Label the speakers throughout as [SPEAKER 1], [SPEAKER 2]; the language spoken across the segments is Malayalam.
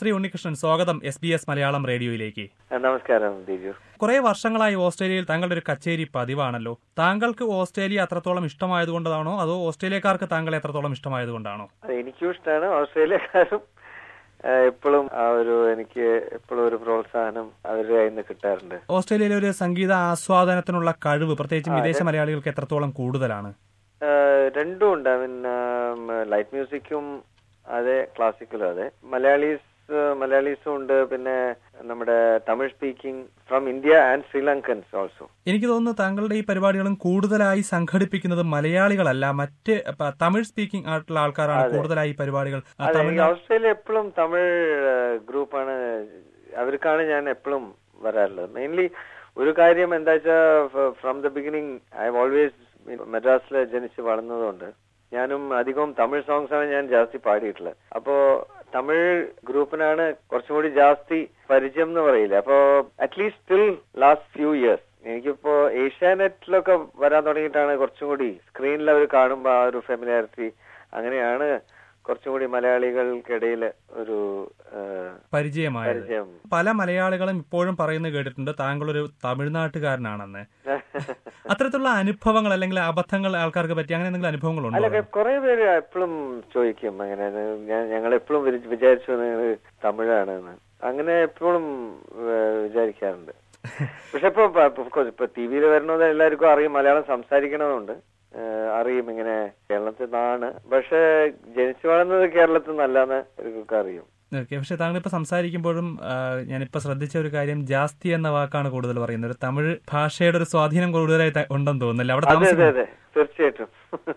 [SPEAKER 1] ശാസ്ത്രി ഉണ്ണികൃഷ്ണൻ സ്വാഗതം എസ് ബി എസ് മലയാളം റേഡിയോയിലേക്ക്
[SPEAKER 2] ആ, നമസ്കാരം ദിജു
[SPEAKER 1] കുറെ വർഷങ്ങളായി ഓസ്ട്രേലിയയിൽ താങ്കളുടെ ഒരു കച്ചേരി പതിവാണല്ലോ താങ്കൾക്ക് ഓസ്ട്രേലിയ അത്രത്തോളം ഇഷ്ടമായതുകൊണ്ടാണോ അതോ ഓസ്ട്രേലിയക്കാർക്ക് താങ്കളെ എത്രത്തോളം ഇഷ്ടമായതുകൊണ്ടാണോ
[SPEAKER 2] അത് എനിക്കും ഇഷ്ടമാണ് ഓസ്ട്രേലിയക്കാരും എപ്പോഴും ആ ഒരു എനിക്ക് എപ്പോഴും ഒരു പ്രോത്സാഹനം അവരുടെ കയ്യിൽ നിന്ന് കിട്ടാറുണ്ട്
[SPEAKER 1] ഓസ്ട്രേലിയയിലെ ഒരു സംഗീത ആസ്വാദനത്തിനുള്ള കഴിവ് പ്രത്യേകിച്ചും വിദേശ മലയാളികൾക്ക് എത്രത്തോളം കൂടുതലാണ്
[SPEAKER 2] ആ, രണ്ടും ഉണ്ട് ഐ മീൻ ലൈറ്റ് മ്യൂസിക്കും അതെ ക്ലാസിക്കലും അതെ മലയാളീസ് മലയാളീസും ഉണ്ട് പിന്നെ നമ്മുടെ Tamil speaking from India and Sri Lankans also
[SPEAKER 1] എനിക്ക് തോന്നുന്നു താങ്കളുടെ ഈ പരിപാടികളും കൂടുതലായി സംഘടിപ്പിക്കുന്നത് മലയാളികളല്ല മറ്റ് പ- തമിഴ് സ്പീക്കിംഗ് ആയിട്ടുള്ള ആൾക്കാരാണ് കൂടുതലായി ഈ പരിപാടികൾ ആ,
[SPEAKER 2] അതെ
[SPEAKER 1] തമിഴ്
[SPEAKER 2] എനിക്ക് ഓസ്ട്രേലിയ എപ്പോഴും തമിഴ് ഗ്രൂപ്പാണ് അവർക്കാണ് ഞാൻ എപ്പോഴും വരാറുള്ളത് മെയിൻലി ഒരു കാര്യം എന്താ വെച്ചാൽ from the beginning I always മദ്രാസിൽ ജനിച്ച് വളർന്നതുകൊണ്ട് ഞാനും അധികവും തമിഴ് സോങ്സ് ആണ് ഞാൻ ജാസ്തി പാടിയിട്ടുള്ളത് അപ്പോ തമിഴ് ഗ്രൂപ്പിനാണ് കുറച്ചും കൂടി ജാസ്തി പരിചയം എന്ന് പറയില്ല അപ്പോ at least still last few years എനിക്കിപ്പോ ഏഷ്യാനെറ്റിലൊക്കെ വരാൻ തുടങ്ങിയിട്ടാണ് കുറച്ചും കൂടി സ്ക്രീനിൽ അവർ കാണുമ്പോൾ ആ ഒരു ഫെമിലിയാരിറ്റി അങ്ങനെയാണ് കുറച്ചും കൂടി മലയാളികൾക്കിടയിൽ ഒരു ആ,
[SPEAKER 1] പരിചയമായത്
[SPEAKER 2] പരിചയം
[SPEAKER 1] പല മലയാളികളും ഇപ്പോഴും പറയുന്നത് കേട്ടിട്ടുണ്ട് താങ്കൾ ഒരു തമിഴ്നാട്ടുകാരനാണെന്ന് അത്തരത്തിലുള്ള അനുഭവങ്ങൾ അല്ലെങ്കിൽ അബദ്ധങ്ങൾ ആൾക്കാർക്ക് പറ്റി അങ്ങനെ എന്തെങ്കിലും അനുഭവങ്ങൾ
[SPEAKER 2] അല്ല
[SPEAKER 1] ഉണ്ടോ
[SPEAKER 2] കുറെ പേര് എപ്പോഴും ചോദിക്കും അങ്ങനെ ഞാൻ ഞങ്ങൾ എപ്പോഴും വിചാരിച്ചു നിങ്ങൾ തമിഴാണെന്ന് അങ്ങനെ എപ്പോഴും വിചാരിക്കാറുണ്ട് പക്ഷെ ഇപ്പൊ കോഴ്സ് ഇപ്പൊ ടി വിയിൽ വരണമെന്ന് എല്ലാവർക്കും അറിയും മലയാളം സംസാരിക്കണമെന്നുണ്ട് ഏഹ് അറിയും ഇങ്ങനെ കേരളത്തിൽ നിന്നാണ് പക്ഷെ ജനിച്ചു വളർന്നത് കേരളത്തിൽ നിന്നല്ലാന്ന് ഇവർക്കൊക്കെ അറിയും
[SPEAKER 1] ഓക്കെ പക്ഷെ താങ്കൾ ഇപ്പൊ സംസാരിക്കുമ്പോഴും ആ, ഞാനിപ്പോ ശ്രദ്ധിച്ച ഒരു കാര്യം ജാസ്തി എന്ന വാക്കാണ് കൂടുതൽ പറയുന്നത് ഒരു തമിഴ് ഭാഷയുടെ ഒരു സ്വാധീനം കൂടുതലായി ത- ഉണ്ടെന്ന് തോന്നുന്നില്ല അവിടെ
[SPEAKER 2] അതെ അതെ
[SPEAKER 1] താമസിക്കുന്നത്
[SPEAKER 2] അതെ തീർച്ചയായിട്ടും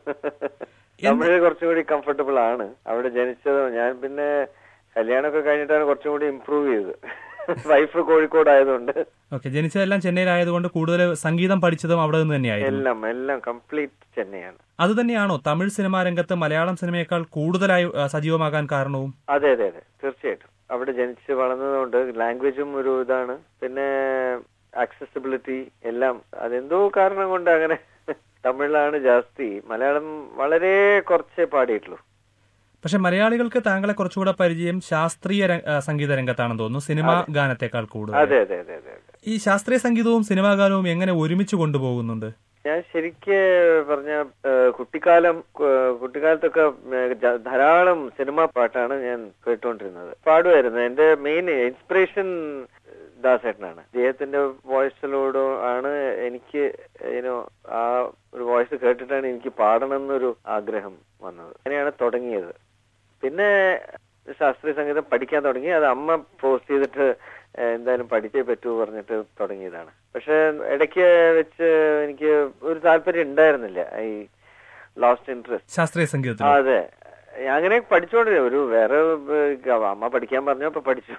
[SPEAKER 2] തമിഴ് കുറച്ചുകൂടി കംഫർട്ടബിൾ ആണ് അവിടെ ജനിച്ചത് ഞാൻ പിന്നെ കല്യാണമൊക്കെ കഴിഞ്ഞിട്ടാണ് കുറച്ചും കൂടി ഇമ്പ്രൂവ് ചെയ്തത് വൈഫ് കോഴിക്കോട് ആയതുകൊണ്ട്
[SPEAKER 1] ഓക്കെ ജനിച്ചതെല്ലാം ചെന്നൈയിലായതുകൊണ്ട് കൂടുതൽ സംഗീതം പഠിച്ചതും അവിടെ നിന്ന് തന്നെയായിരുന്നു
[SPEAKER 2] എല്ലാം എല്ലാം കംപ്ലീറ്റ് ചെന്നൈയാണ്
[SPEAKER 1] അത് തന്നെയാണോ തമിഴ് സിനിമാ രംഗത്ത് മലയാളം സിനിമയേക്കാൾ കൂടുതലായി ആ, സജീവമാകാൻ കാരണവും
[SPEAKER 2] അതെ അതെ അതെ തീർച്ചയായിട്ടും അവിടെ ജനിച്ച് വളർന്നതുകൊണ്ട് ലാംഗ്വേജും ഒരു ഇതാണ് പിന്നെ ആക്സസിബിലിറ്റി എല്ലാം അതെന്തോ കാരണം കൊണ്ട് അങ്ങനെ തമിഴിലാണ് ജാസ്തി മലയാളം വളരെ കുറച്ചേ പാടിയിട്ടുള്ളൂ
[SPEAKER 1] പക്ഷെ മലയാളികൾക്ക് താങ്കളെ കുറച്ചുകൂടെ പരിചയം ശാസ്ത്രീയ ര- ആ, സംഗീത രംഗത്താണെന്ന് തോന്നുന്നു സിനിമാ ഗാനത്തെക്കാൾ കൂടുതൽ
[SPEAKER 2] അതെ അതെ അതെ അതെ അതെ
[SPEAKER 1] ഈ ശാസ്ത്രീയ സംഗീതവും സിനിമാ ഗാനവും എങ്ങനെ ഒരുമിച്ച് കൊണ്ടുപോകുന്നുണ്ട്
[SPEAKER 2] ഞാൻ ശരിക്ക് പറഞ്ഞ ഏഹ്, കുട്ടിക്കാലം ഏഹ്, കുട്ടിക്കാലത്തൊക്കെ ഏഹ്, ജ- ധാരാളം സിനിമാ പാട്ടാണ് ഞാൻ കേട്ടുകൊണ്ടിരുന്നത് പാടുമായിരുന്നു എന്റെ മെയിൻ ഇൻസ്പിറേഷൻ ദാസേട്ടനാണ് അദ്ദേഹത്തിന്റെ വോയിസിലൂടെ ആണ് എനിക്ക് യുനോ ആ ഒരു വോയിസ് കേട്ടിട്ടാണ് എനിക്ക് പാടണം എന്നൊരു ആഗ്രഹം വന്നത് അങ്ങനെയാണ് തുടങ്ങിയത് പിന്നെ ശാസ്ത്രീയ സംഗീതം പഠിക്കാൻ തുടങ്ങി അത് അമ്മ പോസ്റ്റ് ചെയ്തിട്ട് ഏഹ്, എന്തായാലും പഠിച്ചേ പറ്റൂ പറഞ്ഞിട്ട് തുടങ്ങിയതാണ് പക്ഷെ ഇടയ്ക്ക് വെച്ച് എനിക്ക് ഒരു താല്പര്യം ഉണ്ടായിരുന്നില്ല ഈ ലാസ്റ്റ് ഇൻട്രസ്റ്റ്
[SPEAKER 1] ശാസ്ത്രീയ സംഗീതത്തിൽ
[SPEAKER 2] അതെ അങ്ങനെ പഠിച്ചോണ്ടിരുന്നു ഒരു വേറെ ഏഹ്, അമ്മ പഠിക്കാൻ പറഞ്ഞു അപ്പൊ പഠിച്ചു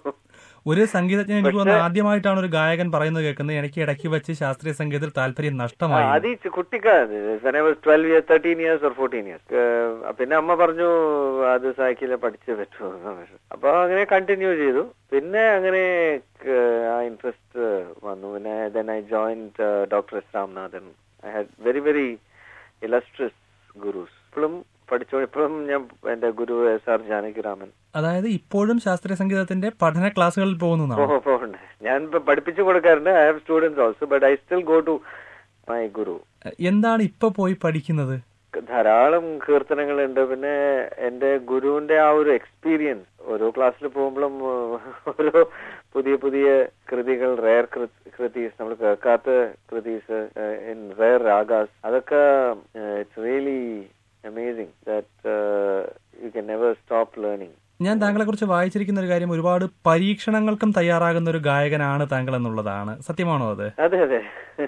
[SPEAKER 1] ഒരു സംഗീതജ്ഞൻ എനിക്ക് തോന്നുന്നു ആദ്യമായിട്ടാണ് ഒരു ഗായകൻ പറയുന്നത് കേൾക്കുന്നത് എനിക്ക് ഇടയ്ക്ക് വെച്ച് ശാസ്ത്രീയ സംഗീതത്തിൽ താല്പര്യം നഷ്ടമായി
[SPEAKER 2] അത് ഈ കുട്ടിക്കാലത്ത് twelve years thirteen years or fourteen years പിന്നെ അമ്മ പറഞ്ഞു അത് സായിക്കില്ല പഠിച്ചേ പറ്റൂ എന്ന് പറഞ്ഞു. അപ്പൊ അങ്ങനെ കണ്ടിന്യൂ ചെയ്തു പിന്നെ അങ്ങനെ ഏഹ്, ആ ഇൻട്രസ്റ്റ് വന്നു പിന്നെ then I joined doctor S Ramnathan I had very very illustrious gurus ഇപ്പോഴും പഠിച്ചോ ഇപ്പോഴും ഞാൻ എന്റെ ഗുരു എസ് ആർ ജാനകിരാമൻ
[SPEAKER 1] അതായത് ഇപ്പോഴും ശാസ്ത്രീയ സംഗീതത്തിന്റെ പഠന ക്ലാസ്സുകളിൽ പോകുന്നതാണ്
[SPEAKER 2] പോ- പോകുന്നുണ്ട് ഞാൻ ഇപ്പൊ പഠിപ്പിച്ചു കൊടുക്കാറുണ്ട് I have students also but I still go to my guru
[SPEAKER 1] എന്താണ് ഇപ്പൊ പോയി പഠിക്കുന്നത്
[SPEAKER 2] ധാരാളം കീർത്തനങ്ങളുണ്ട് പിന്നെ എന്റെ ഗുരുവിന്റെ ആ ഒരു എക്സ്പീരിയൻസ് ഓരോ ക്ലാസ്സിൽ പോകുമ്പോഴും ഓരോ പുതിയ പുതിയ കൃതികൾ റെയർ കൃതീസ് നമ്മൾ കേൾക്കാത്ത കൃതീസ് ഇൻ റെയർ രാഗാസ് അതൊക്കെ it's really amazing that you can never stop learning
[SPEAKER 1] ഞാൻ താങ്കളെ കുറിച്ച് വായിച്ചിരിക്കുന്ന ഒരു കാര്യം ഒരുപാട് പരീക്ഷണങ്ങൾക്കും തയ്യാറാകുന്ന ഒരു ഗായകനാണ് താങ്കൾ എന്നുള്ളതാണ് സത്യമാണോ അത്
[SPEAKER 2] അതെ അതെ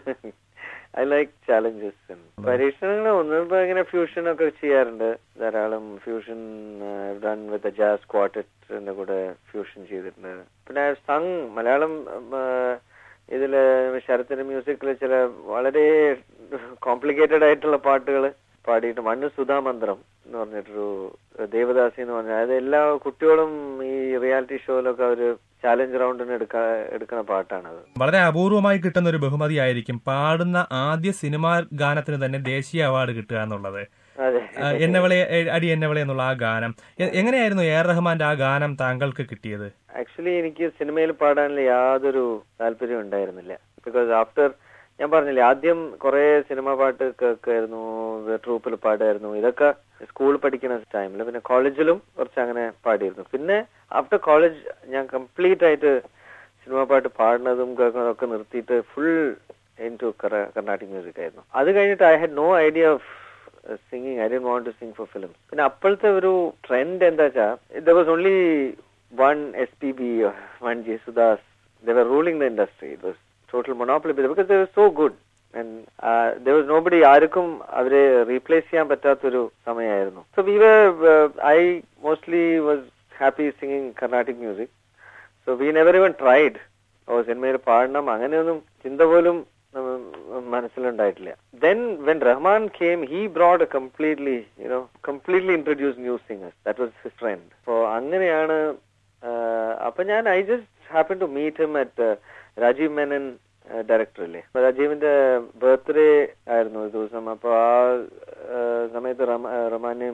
[SPEAKER 2] ഐ ലൈക്ക് ചാലഞ്ചസ് പരീക്ഷണങ്ങൾ ഒന്നിപ്പോ ഇങ്ങനെ ഫ്യൂഷൻ ഒക്കെ ചെയ്യാറുണ്ട് ധാരാളം ഫ്യൂഷൻ ഡൺ വിത്ത് ജാസ് ക്വാർട്ടറ്റിന്റെ കൂടെ ഫ്യൂഷൻ ചെയ്തിട്ടുണ്ട് പിന്നെ സങ് മലയാളം ഉം, ആ, ഇതില് ശരത്തിന്റെ മ്യൂസിക്കിൽ ചില വളരെ കോംപ്ലിക്കേറ്റഡ് ആയിട്ടുള്ള പാട്ടുകൾ പാടിയിട്ട് മണ്ണ് സുധാമന്ത്രം എന്ന് പറഞ്ഞിട്ടൊരു ദേവദാസി എന്ന് പറഞ്ഞ അതായത് എല്ലാ കുട്ടികളും ഈ റിയാലിറ്റി ഷോയിലൊക്കെ അവര് ചാലഞ്ച് റൗണ്ടിന് എടുക്കാ എടുക്കുന്ന പാട്ടാണത്
[SPEAKER 1] വളരെ അപൂർവമായി കിട്ടുന്ന ഒരു ബഹുമതിയായിരിക്കും പാടുന്ന ആദ്യ സിനിമാ ഗാനത്തിന് തന്നെ ദേശീയ അവാർഡ് കിട്ടുക എന്നുള്ളത്
[SPEAKER 2] അതെ
[SPEAKER 1] ആ, എന്നവളെ എ- അടി എന്നവളെ എന്നുള്ള ആ ഗാനം എ- എങ്ങനെയായിരുന്നു എ ആർ റഹ്മാന്റെ ആ ഗാനം താങ്കൾക്ക് കിട്ടിയത്
[SPEAKER 2] ആക്ച്വലി എനിക്ക് സിനിമയിൽ പാടാനുള്ള യാതൊരു താല്പര്യം ഉണ്ടായിരുന്നില്ല ബിക്കോസ് ആഫ്റ്റർ ഞാൻ പറഞ്ഞില്ലേ ആദ്യം കുറെ സിനിമ പാട്ട് കേൾക്കായിരുന്നു ട്രൂപ്പിൽ പാടായിരുന്നു ഇതൊക്കെ സ്കൂൾ പഠിക്കുന്ന ടൈമിൽ പിന്നെ കോളേജിലും കുറച്ച് അങ്ങനെ പാടിയിരുന്നു പിന്നെ ആഫ്റ്റർ കോളേജ് ഞാൻ കംപ്ലീറ്റ് ആയിട്ട് സിനിമ പാട്ട് പാടുന്നതും കേൾക്കുന്നതും ഒക്കെ നിർത്തിയിട്ട് full in to Carnatic music ആയിരുന്നു അത് കഴിഞ്ഞിട്ട് I had no idea of singing I did want to sing for film പിന്നെ അപ്പോഴത്തെ ഒരു ട്രെൻഡ് എന്താ വെച്ചാൽ there was only one S P B one Jesudas they were ruling the industry. It was total monopoly because they were so good. And uh, there was nobody ആർക്കും അവരെ റീപ്ലേസ് ചെയ്യാൻ പറ്റാത്തൊരു സമയമായിരുന്നു so we I mostly was happy singing Carnatic music so we never even tried oh സിനിമയിൽ പാടണം അങ്ങനെയൊന്നും ചിന്ത പോലും ഉം, മനസ്സിലുണ്ടായിട്ടില്ല then when Rahman came he brought completely you know completely introduce new singers that was his trend അപ്പോ അങ്ങനെയാണ് ആഹ് അപ്പൊ ഞാൻ I just happen to meet him at Rajeev Menon director അല്ലേ അപ്പൊ രാജീവിന്റെ ബർത്ത്ഡേ ആയിരുന്നു ഒരു ദിവസം അപ്പൊ ആ ആഹ് സമയത്ത് റമ- ആഹ് റഹ്മാനെയും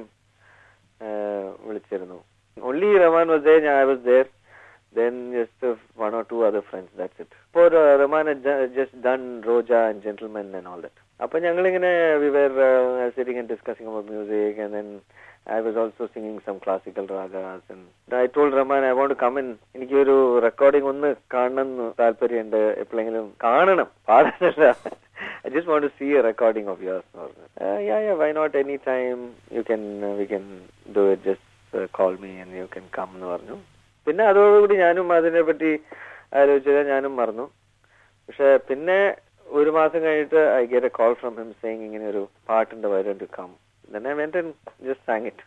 [SPEAKER 2] ആഹ് വിളിച്ചിരുന്നു only Rahman was there I was there then just uh, one or two other friends that's it for uh, Rahman had ju- just done Roja and Gentleman and all that അപ്പൊ ഞങ്ങളിങ്ങനെ we were uh, sitting and discussing about music and then I was also singing some classical ragas and I told Rahman I want to come in എനിക്ക് ഒരു റെക്കോർഡിംഗ് ഒന്ന് കാണണം എന്ന് താല്പര്യമുണ്ട് എപ്പോഴെങ്കിലും കാണണം പാടാനല്ല I just want to see a recording of yours എന്ന് പറഞ്ഞു uh, yeah yeah why not any time you can uh, we can do it just uh, call me and you can come എന്ന് പറഞ്ഞു പിന്നെ അതോടുകൂടി ഞാനും അതിനെ പറ്റി ആലോചിച്ചത് ഞാനും മറന്നു പക്ഷെ പിന്നെ ഒരു മാസം കഴിഞ്ഞിട്ട് I get a call from him saying ഇങ്ങനെ ഒരു പാട്ടുണ്ട് വരും to come then I went and just sang it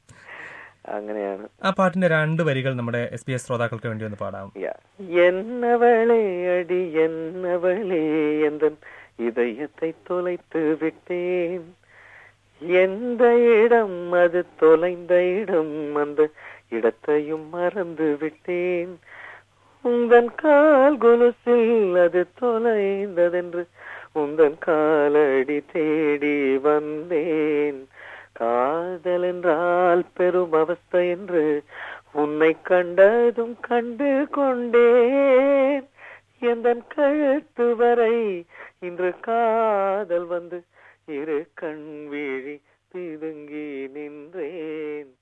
[SPEAKER 2] അങ്ങനെയാണ്
[SPEAKER 1] ആ പാട്ടിന്റെ രണ്ട് വരികൾ നമ്മുടെ എസ് പി എസ് ശ്രോതാക്കൾക്ക് വേണ്ടി ഒന്ന് പാടാം
[SPEAKER 2] Yeah. എന്നവളെ അടി എന്നവളே எந்தன் இதயத்தை தொலைத்து விட்டேன் எந்த இடம் அது தொலைந்த இடம் அந்த இடத்தையும் மறந்து விட்டேன் உந்தன் கால் கொலுசில் அது தொலைந்ததென்று உந்தன் காலடி தேடி வந்தேன் காதல் என்றால் பெரும் அவஸ்தை என்று உன்னை கண்டதும் கண்டு கொண்டேன் எந்தன் கழுத்து வரை இன்று காதல் வந்து இரு கண் விழி பிதுங்கி நின்றேன்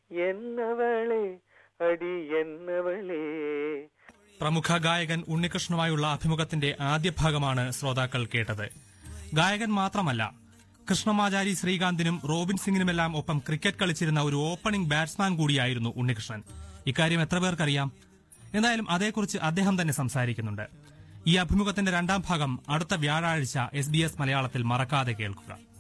[SPEAKER 2] എന്നവളെ അടി എന്നവളെ
[SPEAKER 1] പ്രമുഖ ഗായകൻ ഉണ്ണികൃഷ്ണനുമായുള്ള അഭിമുഖത്തിന്റെ ആദ്യ ഭാഗമാണ് ശ്രോതാക്കൾ കേട്ടത് ഗായകൻ മാത്രമല്ല കൃഷ്ണമാചാരി ശ്രീകാന്തിനും റോബിൻ സിംഗിനുമെല്ലാം ഒപ്പം ക്രിക്കറ്റ് കളിച്ചിരുന്ന ഒരു ഓപ്പണിംഗ് ബാറ്റ്സ്മാൻ കൂടിയായിരുന്നു ഉണ്ണികൃഷ്ണൻ ഇക്കാര്യം എത്ര പേർക്കറിയാം എന്തായാലും അതേക്കുറിച്ച് അദ്ദേഹം തന്നെ സംസാരിക്കുന്നുണ്ട് ഈ അഭിമുഖത്തിന്റെ രണ്ടാം ഭാഗം അടുത്ത വ്യാഴാഴ്ച എസ് ബി എസ് മലയാളത്തിൽ മറക്കാതെ കേൾക്കുക